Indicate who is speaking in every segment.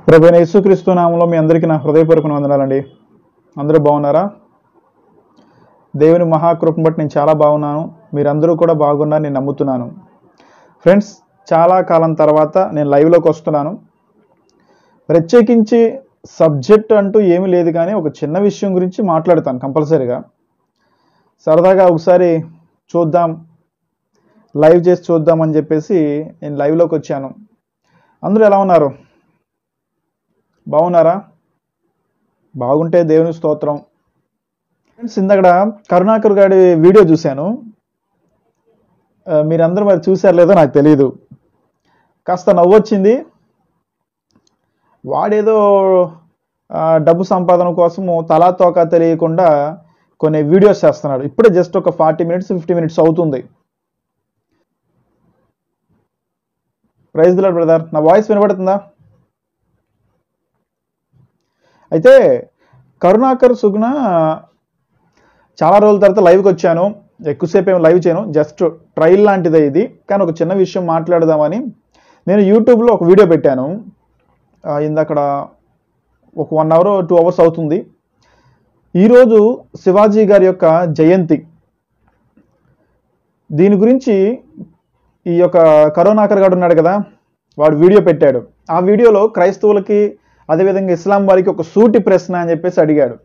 Speaker 1: ప్రభు అయిన యేసుక్రీస్తు నామంలో మీ అందరికీ నా హృదయపూర్వక వందనాలండి అందరూ బాగున్నారా దేవుని మహాకృపను బట్టి నేను చాలా బాగున్నాను మీరందరూ కూడా బాగున్నారని నేను నమ్ముతున్నాను ఫ్రెండ్స్ చాలా కాలం తర్వాత నేను లైవ్లోకి వస్తున్నాను ప్రత్యేకించి సబ్జెక్ట్ అంటూ ఏమీ లేదు కానీ ఒక చిన్న విషయం గురించి మాట్లాడతాను కంపల్సరీగా సరదాగా ఒకసారి చూద్దాం లైవ్ చేసి చూద్దామని చెప్పేసి నేను లైవ్లోకి వచ్చాను అందరూ ఎలా ఉన్నారు బాగున్నారా బాగుంటే దేవుని స్తోత్రం ఫ్రెండ్స్ ఇందక్కడ కరుణాకర్ గారి వీడియో చూశాను ఆ, మీరందరూ మరి చూశారు లేదో నాకు తెలియదు కాస్త నవ్వొచ్చింది వాడేదో ఆ, డబ్బు సంపాదన కోసము తలా తోక తెలియకుండా కొన్ని వీడియోస్ చేస్తున్నాడు ఇప్పుడే జస్ట్ ఒక ఫార్టీ మినిట్స్ ఫిఫ్టీ మినిట్స్ అవుతుంది ప్రైజ్ దిలాడ్ బ్రదర్ నా వాయిస్ వినబడుతుందా అయితే కరుణాకర్ సుగుణ చాలా రోజుల తర్వాత లైవ్కి వచ్చాను ఎక్కువసేపు ఏమి లైవ్ చేయను జస్ట్ ట్రైల్ లాంటిదే ఇది కానీ ఒక చిన్న విషయం మాట్లాడదామని నేను యూట్యూబ్లో ఒక వీడియో పెట్టాను ఆ, ఇందక్కడ ఒక వన్ అవర్ టూ అవర్స్ అవుతుంది ఈరోజు శివాజీ గారి యొక్క జయంతి దీని గురించి ఈ యొక్క కరోనాకర్ గారు ఉన్నాడు కదా వాడు వీడియో పెట్టాడు ఆ వీడియోలో క్రైస్తవులకి అదేవిధంగా ఇస్లాం వారికి ఒక సూటి ప్రశ్న అని చెప్పేసి అడిగాడు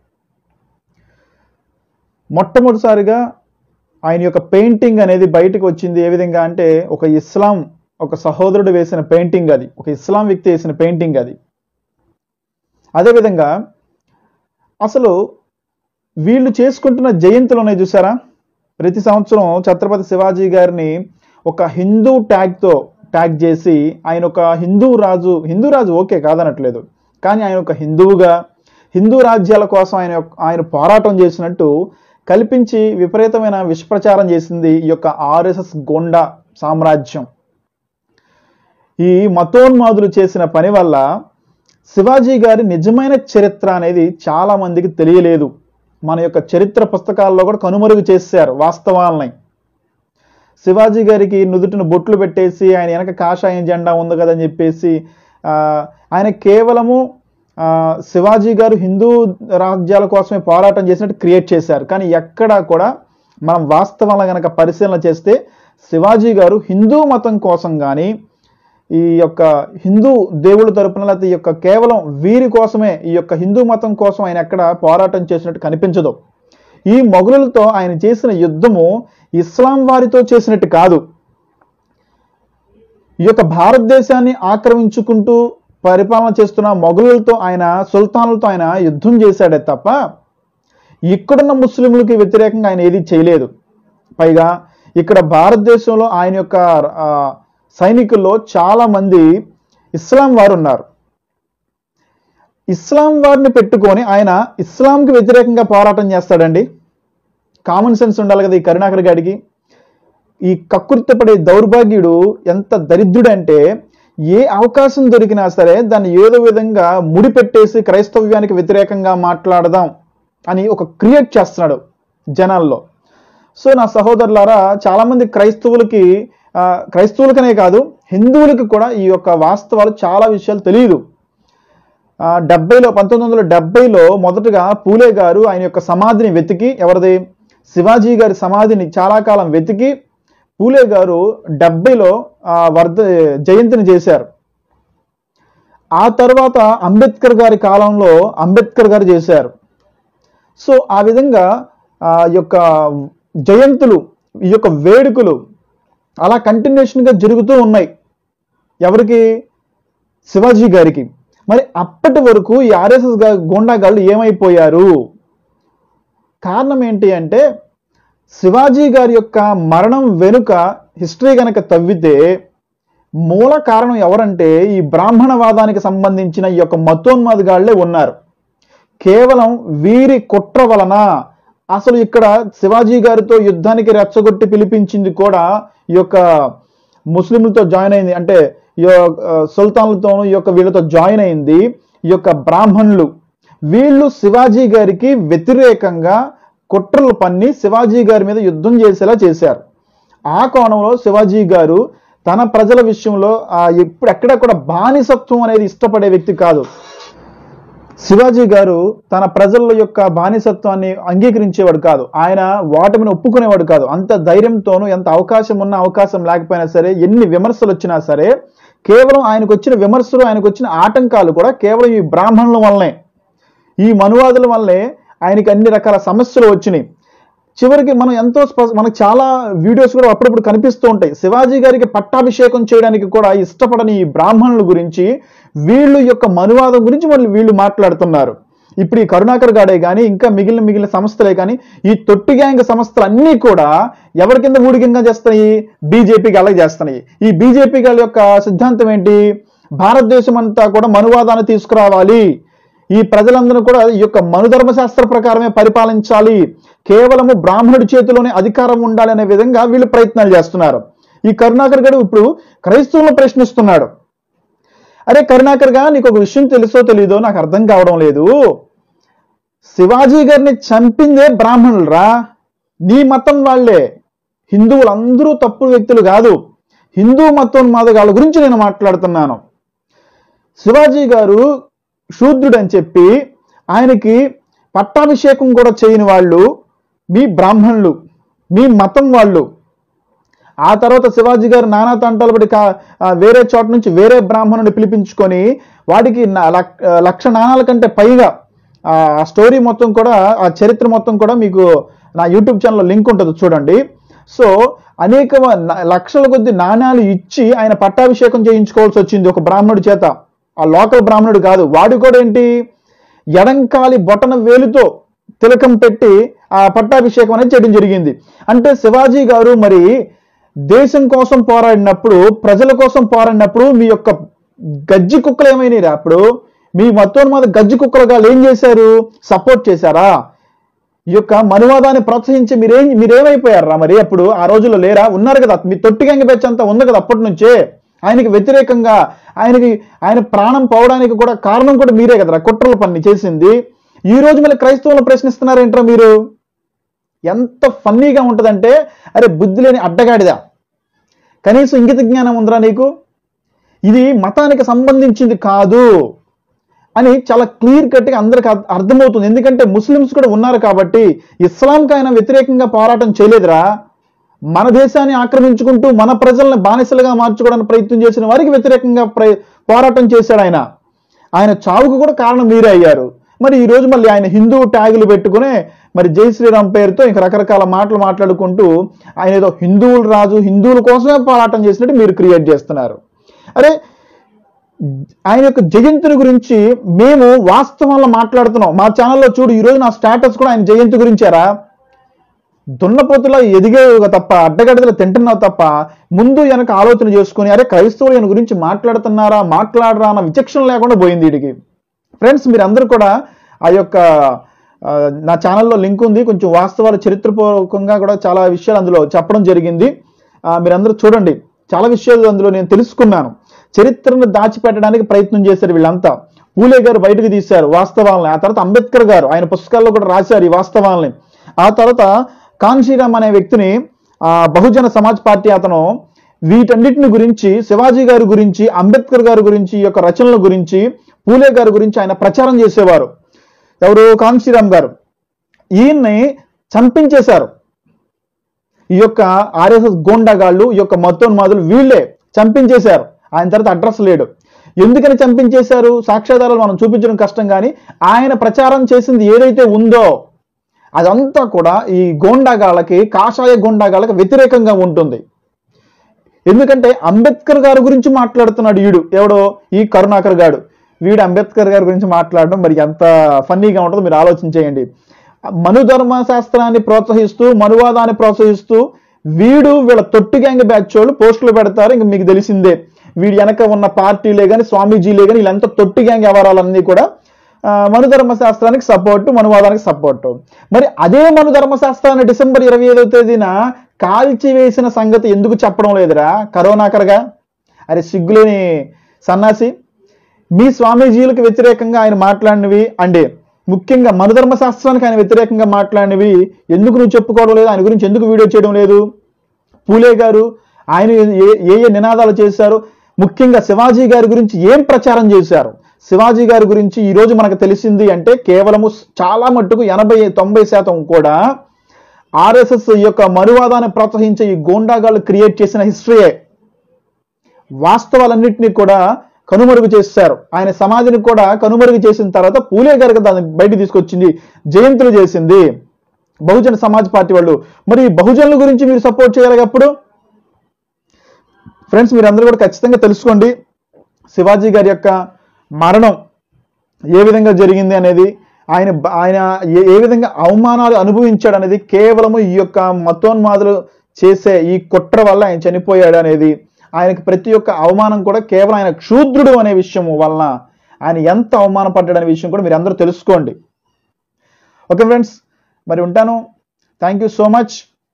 Speaker 1: మొట్టమొదటిసారిగా ఆయన యొక్క పెయింటింగ్ అనేది బయటకు వచ్చింది ఏ విధంగా అంటే ఒక ఇస్లాం ఒక సహోదరుడు వేసిన పెయింటింగ్ అది ఒక ఇస్లాం వ్యక్తి వేసిన పెయింటింగ్ అది అదేవిధంగా అసలు వీళ్ళు చేసుకుంటున్న జయంతులు ఉన్నాయి చూసారా ప్రతి సంవత్సరం ఛత్రపతి శివాజీ గారిని ఒక హిందూ ట్యాగ్తో ట్యాగ్ చేసి ఆయన ఒక హిందూ రాజు హిందూ రాజు ఓకే కాదనట్లేదు కానీ ఆయన ఒక హిందువుగా హిందూ రాజ్యాల కోసం ఆయన యొక్క- ఆయన పోరాటం చేసినట్టు కల్పించి విపరీతమైన విషప్రచారం చేసింది ఈ యొక్క ఆర్ఎస్ఎస్ గోండా సామ్రాజ్యం ఈ మతోన్మాదులు చేసిన పని వల్ల శివాజీ గారి నిజమైన చరిత్ర అనేది చాలా మందికి తెలియలేదు మన యొక్క చరిత్ర పుస్తకాల్లో కూడా కనుమరుగు చేశారు వాస్తవాలని శివాజీ గారికి నుదుటిన బొట్లు పెట్టేసి ఆయన వెనక కాషాయం జెండా ఉంది కదని చెప్పేసి ఆ, ఆయన కేవలము ఆ, శివాజీ గారు హిందూ రాజ్యాల కోసమే పోరాటం చేసినట్టు క్రియేట్ చేశారు కానీ ఎక్కడా కూడా మనం వాస్తవాలను గనక పరిశీలన చేస్తే శివాజీ గారు హిందూ మతం కోసం కానీ ఈ యొక్క హిందూ దేవుళ్ళ తరపున లేకపోతే ఈ యొక్క కేవలం వీరి కోసమే ఈ యొక్క హిందూ మతం కోసం ఆయన ఎక్కడ పోరాటం చేసినట్టు కనిపించదు ఈ మొఘలులతో ఆయన చేసిన యుద్ధము ఇస్లాం వారితో చేసినట్టు కాదు ఈ యొక్క భారతదేశాన్ని ఆక్రమించుకుంటూ పరిపాలన చేస్తున్న మొఘలులతో ఆయన సుల్తానులతో ఆయన యుద్ధం చేశాడే తప్ప ఇక్కడున్న ముస్లింలకి వ్యతిరేకంగా ఆయన ఏది చేయలేదు పైగా ఇక్కడ భారతదేశంలో ఆయన యొక్క ఆ, సైనికుల్లో చాలా మంది ఇస్లాం వారు ఉన్నారు ఇస్లాం వారిని పెట్టుకొని ఆయన ఇస్లాంకి వ్యతిరేకంగా పోరాటం చేస్తాడండి కామన్ సెన్స్ ఉండాలి కదా ఈ కరుణాకర్ గాడికి ఈ కక్కుర్తిపడే దౌర్భాగ్యుడు ఎంత దరిద్రుడంటే ఏ అవకాశం దొరికినా సరే దాన్ని ఏదో విధంగా ముడిపెట్టేసి క్రైస్తవ్యానికి వ్యతిరేకంగా మాట్లాడదాం అని ఒక క్రియేట్ చేస్తున్నాడు జనాల్లో సో నా సహోదరులారా చాలామంది క్రైస్తవులకి ఆ, క్రైస్తవులకనే కాదు హిందువులకి కూడా ఈ యొక్క వాస్తవాలు చాలా విషయాలు తెలియదు ఆ, డెబ్బైలో పంతొమ్మిది వందల డెబ్బైలో మొదటగా పూలే గారు ఆయన యొక్క సమాధిని వెతికి ఎవరిది శివాజీ గారి సమాధిని చాలా కాలం వెతికి పూలే గారు డెబ్బైలో ఆ, వర్ధ జయంతిని చేశారు ఆ తర్వాత అంబేద్కర్ గారి కాలంలో అంబేద్కర్ గారు చేశారు సో ఆ విధంగా ఆ యొక్క జయంతులు ఈ యొక్క వేడుకలు అలా కంటిన్యూషన్గా జరుగుతూ ఉన్నాయి ఎవరికి శివాజీ గారికి మరి అప్పటి వరకు ఈ ఆర్ఎస్ఎస్ గోండాగాళ్ళు ఏమైపోయారు కారణం ఏంటి అంటే శివాజీ గారి యొక్క మరణం వెనుక హిస్టరీ గనక తవ్వితే మూల కారణం ఎవరంటే ఈ బ్రాహ్మణవాదానికి సంబంధించిన ఈ యొక్క మతోన్మాదిగాళ్లే ఉన్నారు కేవలం వీరి కుట్ర వలన అసలు ఇక్కడ శివాజీ గారితో యుద్ధానికి రెచ్చగొట్టి పిలిపించింది కూడా ఈ యొక్క ముస్లింలతో జాయిన్ అయింది అంటే ఈ యొక్క, ఆ, సుల్తాన్లతోనూ ఈ యొక్క వీళ్ళతో జాయిన్ అయింది ఈ యొక్క బ్రాహ్మణులు వీళ్ళు శివాజీ గారికి వ్యతిరేకంగా కుట్రలు పన్ని శివాజీ గారి మీద యుద్ధం చేసేలా చేశారు ఆ కోణంలో శివాజీ గారు తన ప్రజల విషయంలో ఆ, ఎప్పుడు ఎక్కడ కూడా బానిసత్వం అనేది ఇష్టపడే వ్యక్తి కాదు శివాజీ గారు తన ప్రజల యొక్క బానిసత్వాన్ని అంగీకరించేవాడు కాదు ఆయన వాటమిని ఒప్పుకునేవాడు కాదు అంత ధైర్యంతోనూ ఎంత అవకాశం ఉన్నా అవకాశం లేకపోయినా సరే ఎన్ని విమర్శలు వచ్చినా సరే కేవలం ఆయనకు వచ్చిన విమర్శలు ఆయనకు వచ్చిన ఆటంకాలు కూడా కేవలం ఈ బ్రాహ్మణుల వల్లనే ఈ మనువాదుల వల్లే ఆయనకి అన్ని రకాల సమస్యలు వచ్చినాయి చివరికి మనం ఎంతో స్ప- మనకు చాలా వీడియోస్ కూడా అప్పుడప్పుడు కనిపిస్తూ ఉంటాయి శివాజీ గారికి పట్టాభిషేకం చేయడానికి కూడా ఇష్టపడని ఈ బ్రాహ్మణుల గురించి వీళ్ళు యొక్క మనువాదం గురించి మళ్ళీ వీళ్ళు మాట్లాడుతున్నారు ఇప్పుడు ఈ కరుణాకర్ గాడే కానీ ఇంకా మిగిలిన మిగిలిన సంస్థలే కానీ ఈ తొట్టి గ్యాంగ్ సంస్థలు అన్నీ కూడా ఎవరి కింద ఊడి కింద చేస్తాయి బీజేపీ గాళ్ళకి చేస్తున్నాయి ఈ బీజేపీ గాళ్ళ యొక్క సిద్ధాంతం ఏంటి భారతదేశం అంతా కూడా మనువాదాన్ని తీసుకురావాలి ఈ ప్రజలందరూ కూడా ఈ యొక్క మనుధర్మశాస్త్ర ప్రకారమే పరిపాలించాలి కేవలము బ్రాహ్మణుడి చేతిలోనే అధికారం ఉండాలి అనే విధంగా వీళ్ళు ప్రయత్నాలు చేస్తున్నారు ఈ కరుణాకర్ గారు ఇప్పుడు క్రైస్తవులను ప్రశ్నిస్తున్నాడు అరే కరుణాకర్ గా నీకు ఒక విషయం తెలుసో తెలీదో నాకు అర్థం కావడం లేదు శివాజీ గారిని చంపిందే బ్రాహ్మణులరా నీ మతం వాళ్ళే హిందువులు అందరూ తప్పుడు వ్యక్తులు కాదు హిందూ మతోన్మాదగాళ్ళ గురించి నేను మాట్లాడుతున్నాను శివాజీ గారు శూద్రుడు అని చెప్పి ఆయనకి పట్టాభిషేకం కూడా చేయని వాళ్ళు మీ బ్రాహ్మణులు మీ మతం వాళ్ళు ఆ తర్వాత శివాజీ గారు నానా తంటాలు పడి కా- ఆ వేరే చోట నుంచి వేరే బ్రాహ్మణుని పిలిపించుకొని వాడికి నా- లక్- లక్ష నాణాల కంటే పైగా ఆ స్టోరీ మొత్తం కూడా ఆ చరిత్ర మొత్తం కూడా మీకు నా యూట్యూబ్ ఛానల్లో లింక్ ఉంటుంది చూడండి సో అనేక మ- న- లక్షల కొద్ది నాణ్యాలు ఇచ్చి ఆయన పట్టాభిషేకం చేయించుకోవాల్సి వచ్చింది ఒక బ్రాహ్మణుడి చేత ఆ లోకల్ బ్రాహ్మణుడు కాదు వాడు కూడా ఏంటి ఎడంకాలి బొటన వేలుతో తిలకం పెట్టి ఆ పట్టాభిషేకం అనేది చేయడం జరిగింది అంటే శివాజీ గారు మరి దేశం కోసం పోరాడినప్పుడు ప్రజల కోసం పోరాడినప్పుడు మీ యొక్క గజ్జి కుక్కలు ఏమైనాయి అప్పుడు మీ మతోన్మాద గజ్జి కుక్కలుగా ఏం చేశారు సపోర్ట్ చేశారా ఈ యొక్క మనువాదాన్ని ప్రోత్సహించి మీరేం మీరేమైపోయారా మరి అప్పుడు ఆ రోజుల్లో లేరా ఉన్నారు కదా మీ తొట్టి గంగ బెచ్చ అంతా ఉంది కదా అప్పటి నుంచే ఆయనకి వ్యతిరేకంగా ఆయనకి ఆయన ప్రాణం పోవడానికి కూడా కారణం కూడా మీరే కదరా కుట్రల పని చేసింది ఈ రోజు మళ్ళీ క్రైస్తవులను ప్రశ్నిస్తున్నారేంట్రా మీరు ఎంత ఫన్నీగా ఉంటుందంటే అరే బుద్ధి లేని అడ్డగాడిదా కనీసం ఇంగిత జ్ఞానం ఉందిరా నీకు ఇది మతానికి సంబంధించింది కాదు అని చాలా క్లియర్ కట్గా అందరికి అర్థ- అర్థమవుతుంది ఎందుకంటే ముస్లిమ్స్ కూడా ఉన్నారు కాబట్టి ఇస్లాంకి ఆయన వ్యతిరేకంగా పోరాటం చేయలేదురా మన దేశాన్ని ఆక్రమించుకుంటూ మన ప్రజల్ని బానిసలుగా మార్చుకోవడానికి ప్రయత్నం చేసిన వారికి వ్యతిరేకంగా ప్ర- పోరాటం చేశాడు ఆయన ఆయన చావుకు కూడా కారణం మీరే అయ్యారు మరి ఈ రోజు మళ్ళీ ఆయన హిందూ ట్యాగులు పెట్టుకునే మరి జై శ్రీరామ్ పేరుతో ఇంక రకరకాల మాటలు మాట్లాడుకుంటూ ఆయన ఏదో హిందువులు రాజు హిందువుల కోసమే పోరాటం చేసినట్టు మీరు క్రియేట్ చేస్తున్నారు అరే ఆయన యొక్క జయంతిని గురించి మేము వాస్తవంలో మాట్లాడుతున్నాం మా ఛానల్లో చూడు ఈ రోజు నా స్టేటస్ కూడా ఆయన జయంతి గురించారా దున్నపోతులా ఎదిగేవి తప్ప అడ్డగడ్డలు తింటున్నావు తప్ప ముందు వెనక ఆలోచన చేసుకుని అరే క్రైస్తవులు ఈయన గురించి మాట్లాడుతున్నారా మాట్లాడరా అన్న విచక్షణ లేకుండా పోయింది వీడికి ఫ్రెండ్స్ మీరందరూ కూడా ఆ యొక్క ఆ, నా ఛానల్లో లింక్ ఉంది కొంచెం వాస్తవాలు చరిత్రపూర్వకంగా కూడా చాలా విషయాలు అందులో చెప్పడం జరిగింది ఆ, మీరందరూ చూడండి చాలా విషయాలు అందులో నేను తెలుసుకున్నాను చరిత్రను దాచిపెట్టడానికి ప్రయత్నం చేశారు వీళ్ళంతా పూలే గారు బయటకు తీశారు వాస్తవాలని ఆ తర్వాత అంబేద్కర్ గారు ఆయన పుస్తకాల్లో కూడా రాశారు ఈ వాస్తవాలని ఆ తర్వాత కాన్షీరామ్ అనే వ్యక్తిని ఆ, బహుజన సమాజ్ పార్టీ అతను వీటన్నిటిని గురించి శివాజీ గారి గురించి అంబేద్కర్ గారి గురించి ఈ యొక్క రచనల గురించి పూలే గారి గురించి ఆయన ప్రచారం చేసేవారు ఎవరు కాన్షీరామ్ గారు ఈయన్ని చంపించేశారు ఈ యొక్క ఆర్ఎస్ఎస్ గోండాగాళ్ళు ఈ యొక్క మత్తోన్మాదులు వీళ్ళే చంపించేశారు ఆయన తర్వాత అడ్రస్ లేడు ఎందుకని చంపించేశారు సాక్ష్యాధారాలు మనం చూపించడం కష్టం కానీ ఆయన ప్రచారం చేసింది ఏదైతే ఉందో అదంతా కూడా ఈ గోండాగాళ్ళకి కాషాయ గోండాగాళ్ళకి వ్యతిరేకంగా ఉంటుంది ఎందుకంటే అంబేద్కర్ గారి గురించి మాట్లాడుతున్నాడు వీడు ఎవడో ఈ కరుణాకర్ గాడు వీడు అంబేద్కర్ గారి గురించి మాట్లాడడం మరి ఎంత ఫన్నీగా ఉంటుందో మీరు ఆలోచన చేయండి మను ధర్మ శాస్త్రాన్ని ప్రోత్సహిస్తూ మనువాదాన్ని ప్రోత్సహిస్తూ వీడు వీళ్ళ తొట్టి గ్యాంగ్ బ్యాచ్ వాళ్ళు పోస్టులు పెడతారు ఇంక మీకు తెలిసిందే వీడి వెనక ఉన్న పార్టీలే కానీ స్వామీజీలే కానీ వీళ్ళంతా తొట్టి గ్యాంగ్ వ్యవహారాలన్నీ కూడా ఆ, మనుధర్మ శాస్త్రానికి సపోర్ట్ మనువాదానికి సపోర్ట్ మరి అదే మనుధర్మ శాస్త్రాన్ని డిసెంబర్ ఇరవై ఐదవ తేదీన కాల్చివేసిన సంగతి ఎందుకు చెప్పడం లేదురా కరోనాకరగా అరే సిగ్గులేని సన్నాసి మీ స్వామీజీలకు వ్యతిరేకంగా ఆయన మాట్లాడినవి అంటే ముఖ్యంగా మనుధర్మ శాస్త్రానికి ఆయన వ్యతిరేకంగా మాట్లాడినవి ఎందుకు నువ్వు చెప్పుకోవడం లేదు ఆయన గురించి ఎందుకు వీడియో చేయడం లేదు పూలే గారు ఆయన ఏ ఏ ఏ నినాదాలు చేశారు ముఖ్యంగా శివాజీ గారి గురించి ఏం ప్రచారం చేశారు శివాజీ గారి గురించి ఈ రోజు మనకు తెలిసింది అంటే కేవలము చాలా మట్టుకు ఎనభై తొంభై శాతం కూడా ఆర్ఎస్ఎస్ యొక్క మనువాదాన్ని ప్రోత్సహించే ఈ గోండాగాళ్ళు క్రియేట్ చేసిన హిస్టరీయే వాస్తవాలన్నింటినీ కూడా కనుమరుగు చేశారు ఆయన సమాధిని కూడా కనుమరుగు చేసిన తర్వాత పూలే గారికి దాన్ని బయట తీసుకొచ్చింది జయంతులు చేసింది బహుజన సమాజ్ పార్టీ వాళ్ళు మరి ఈ బహుజనుల గురించి మీరు సపోర్ట్ చేయాలి అప్పుడు ఫ్రెండ్స్ మీరు అందరూ కూడా ఖచ్చితంగా తెలుసుకోండి శివాజీ గారి యొక్క మరణం ఏ విధంగా జరిగింది అనేది ఆయన బ- ఆయన ఏ- ఏ విధంగా అవమానాలు అనుభవించాడు అనేది కేవలము ఈ యొక్క మతోన్మాదులు చేసే ఈ కుట్ర వల్ల ఆయన చనిపోయాడు అనేది ఆయనకి ప్రతి ఒక్క అవమానం కూడా కేవలం ఆయన క్షూద్రుడు అనే విషయం వలన ఆయన ఎంత అవమానపడ్డాడు అనే విషయం కూడా మీరు అందరూ తెలుసుకోండి ఓకే ఫ్రెండ్స్ మరి ఉంటాను thank you so much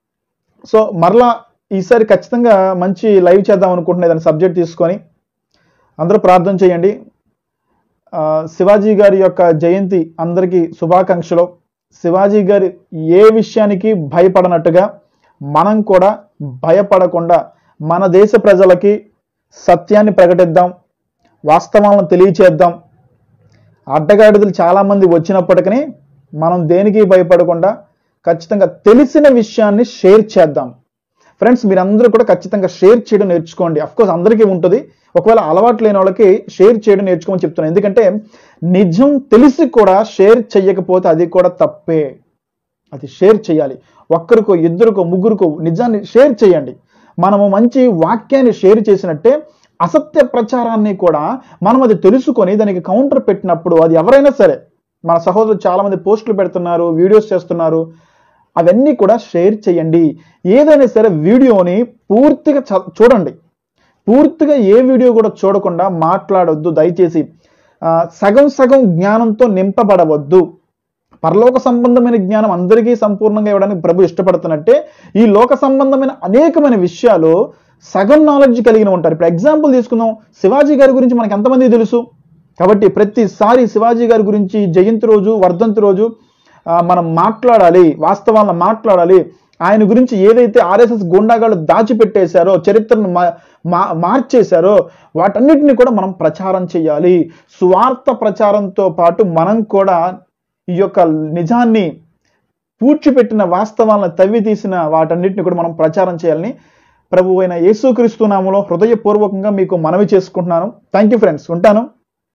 Speaker 1: so మరలా ఈసారి ఖచ్చితంగా మంచి లైవ్ చేద్దాం అనుకుంటున్నా ఏదైనా సబ్జెక్ట్ తీసుకొని అందరూ ప్రార్థన చేయండి ఆ, శివాజీ గారి యొక్క జయంతి అందరికీ శుభాకాంక్షలు శివాజీ గారి ఏ విషయానికి భయపడనట్టుగా మనం కూడా భయపడకుండా మన దేశ ప్రజలకి సత్యాన్ని ప్రకటిద్దాం వాస్తవాలను తెలియచేద్దాం అడ్డగాడిదలు చాలామంది వచ్చినప్పటికీ మనం దేనికి భయపడకుండా ఖచ్చితంగా తెలిసిన విషయాన్ని షేర్ చేద్దాం ఫ్రెండ్స్ మీరందరూ కూడా ఖచ్చితంగా షేర్ చేయడం నేర్చుకోండి కోర్స్ అందరికీ ఉంటుంది ఒకవేళ అలవాటు లేని వాళ్ళకి షేర్ చేయడం నేర్చుకోమని చెప్తున్నాను ఎందుకంటే నిజం తెలిసి కూడా షేర్ చెయ్యకపోతే అది కూడా తప్పే అది షేర్ చేయాలి ఒక్కరికో ఇద్దరికో ముగ్గురికో నిజాన్ని షేర్ చేయండి మనము మంచి వాక్యాన్ని షేర్ చేసినట్టే అసత్య ప్రచారాన్ని కూడా మనం అది తెలుసుకొని దానికి కౌంటర్ పెట్టినప్పుడు అది ఎవరైనా సరే మన సహోదరులు చాలా మంది పోస్టులు పెడుతున్నారు వీడియోస్ చేస్తున్నారు అవన్నీ కూడా షేర్ చేయండి ఏదైనా సరే వీడియోని పూర్తిగా చ- చూడండి పూర్తిగా ఏ వీడియో కూడా చూడకుండా మాట్లాడొద్దు దయచేసి ఆ, సగం సగం జ్ఞానంతో నింపబడవద్దు పరలోక సంబంధమైన జ్ఞానం అందరికీ సంపూర్ణంగా ఇవ్వడానికి ప్రభు ఇష్టపడుతున్నట్టే ఈ లోక సంబంధమైన అనేకమైన విషయాలు సగం నాలెడ్జ్ కలిగిన ఉంటారు ఇప్పుడు ఎగ్జాంపుల్ తీసుకుందాం శివాజీ గారి గురించి మనకి ఎంతమంది తెలుసు కాబట్టి ప్రతిసారి శివాజీ గారి గురించి జయంతి రోజు వర్ధంతి రోజు ఆ, మనం మాట్లాడాలి వాస్తవాలను మాట్లాడాలి ఆయన గురించి ఏదైతే ఆర్ఎస్ఎస్ గుండాగాళ్ళు దాచిపెట్టేశారో చరిత్రను మా- మా- మార్చేశారో వాటన్నిటిని కూడా మనం ప్రచారం చేయాలి స్వార్థ ప్రచారంతో పాటు మనం కూడా ఈ యొక్క నిజాన్ని పూడ్చిపెట్టిన వాస్తవాలను తవ్వి తీసిన వాటన్నిటిని కూడా మనం ప్రచారం చేయాలని ప్రభు అయిన యేసుక్రీస్తు నామములో హృదయపూర్వకంగా మీకు మనవి చేసుకుంటున్నాను థ్యాంక్ యూ ఫ్రెండ్స్ ఉంటాను